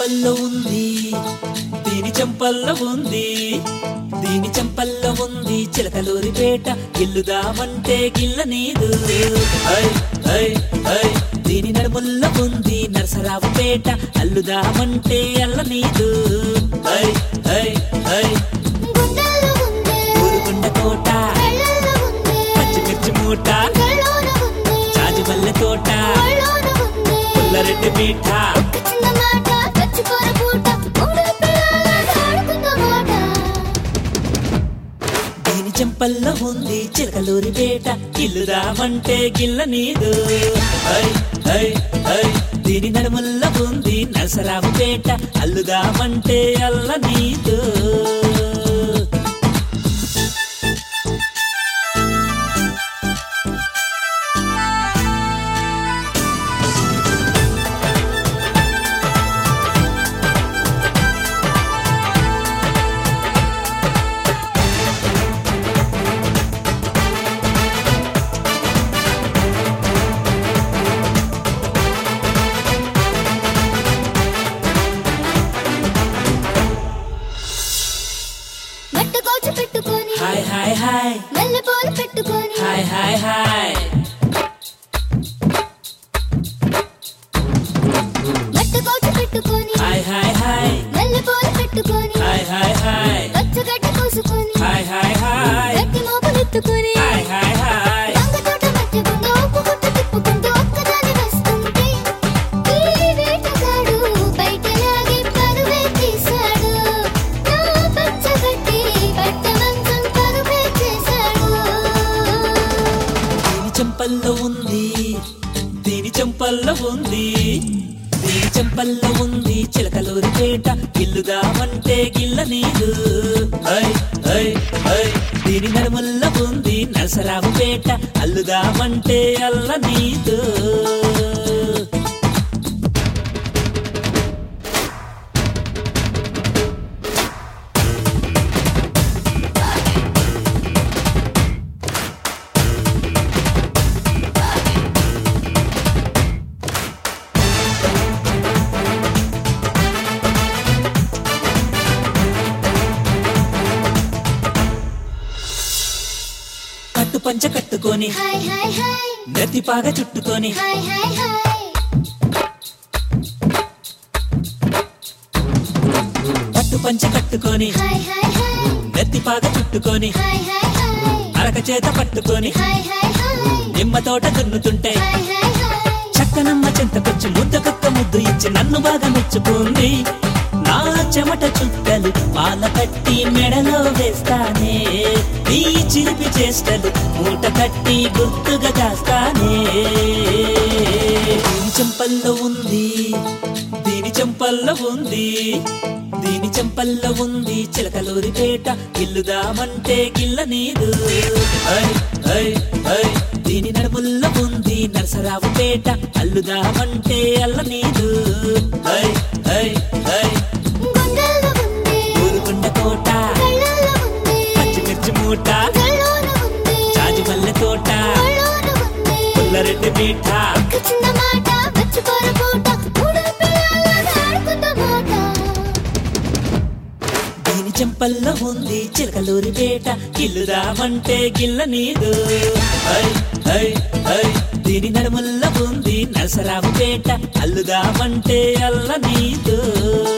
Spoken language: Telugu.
చెంపల్లో ఉంది దీని చెంపల్లో ఉంది దీని చెంపల్లో ఉంది చిలకలూరిపేట గిల్లుదామంటే గిల్ల నీదు ఐ ఐ ఐ దీని నడుముల్లో ఉంది నరసరావుపేట అల్లుదామంటే అల్ల నీదు ఐ ఐ ఐ గుండెల్లో ఉందే ఊరుకుండ తోట కళ్ళల్లో ఉందే పచ్చిమిర్చి మూట కళ్ళలోన ఉందే జాజిమల్లె తోట కళ్ళలోన ఉందే పుల్లరెడ్డి మీఠ ఒక్క చిన్న మాట పచ్చికూర పూట మూడు పిల్లలాగా ఆడుకుందా మాట దీని చెంపల్లో ఉంది చిలకలూరిపేట గిల్లుదామంటే గిల్ల నీదు ఐ ఐ ఐ దీని నడుముల్లో ఉంది నరసరావుపేట అల్లుదామంటే అల్ల నీదు మట్ట కోచి పెట్టుకొని హాయ్ హాయ్ హాయ్ మల్లె పూలు పెట్టుకొని హాయ్ హాయ్ హాయ్ మట్ట కోచి పెట్టుకొని హాయ్ హాయ్ హాయ్ మల్లె పూలు పెట్టుకొని హాయ్ హాయ్ హాయ్ పచ్చగడ్డ కోసుకొని హాయ్ హాయ్ హాయ్ గట్టి మోపులు ఎత్తుకొని హాయ్ హాయ్ హాయ్ రంగ తోట మధ్యగుండా ఉప్పు గుట్ట తిప్పుకుంటూ ఒక్కదాని వస్తుంటే ఈ వేటగాడు బయటలాగే పరువే తీశాడు నా పచ్చగడ్డి పట్ట మంచం పరువే చేశాడు దీని చెంపల్లో ఉంది దీని చెంపల్లో ఉంది దీని చెంపల్లో ఉంది చిలకలూరిపేట గిల్లుదామంటే గిల్ల నీదు ఐ ఐ ఐ దీని నడుముల్లో ఉంది నరసరావుపేట అల్లుదామంటే అల్ల నీదు కట్టు పంచ కట్టుకొని హాయ్ హాయ్ హాయ్ నెత్తిపాగ చుట్టుకొని హాయ్ హాయ్ హాయ్ కట్టు పంచ కట్టుకొని హాయ్ హాయ్ హాయ్ నెత్తిపాగ చుట్టుకొని హాయ్ హాయ్ హాయ్ అరక చేత పట్టుకొని హాయ్ హాయ్ హాయ్ నిమ్మ తోట దున్నుతుంటే హాయ్ హాయ్ హాయ్ చక్కనమ్మ చెంతకొచ్చి ముద్దకొక్క ముద్దు ఇచ్చి నన్ను బాగా మెచ్చుకుంది నా చెమట చుట్టలు పాల కట్టి మెడలో వేస్తానే నీ చిలిపి చేష్టలు మూట కట్టి గుర్తుగా దాస్తానే దీని చెంపల్లో ఉంది దీని చెంపల్లో ఉంది దీని చెంపల్లో ఉంది చిలకలూరిపేట గిల్లుదామంటే గిల్ల నీదు ఐ ఐ ఐ దీని నడుముల్లో ఉంది నరసరావుపేట అల్లుదామంటే అల్ల నీదు ఐ ఐ ఐ గుండెల్లో ఉందే ఊరుకుండ తోట కళ్ళల్లో ఉందే పచ్చిమిర్చి మూట కళ్ళలోన ఉందే జాజిమల్లె తోట కళ్ళలోన ఉందే పుల్లరెడ్డి మీఠ ఒక్క చిన్న మాట పచ్చికూర పూట మూడు పిల్లలాగా ఆడుకుందా మాట దీని చెంపల్లో ఉంది చిలకలూరిపేట గిల్లుదామంటే గిల్ల నీదు ఐ ఐ ఐ దీని నడుముల్లో ఉంది నరసరావుపేట అల్లుదామంటే అల్ల నీదు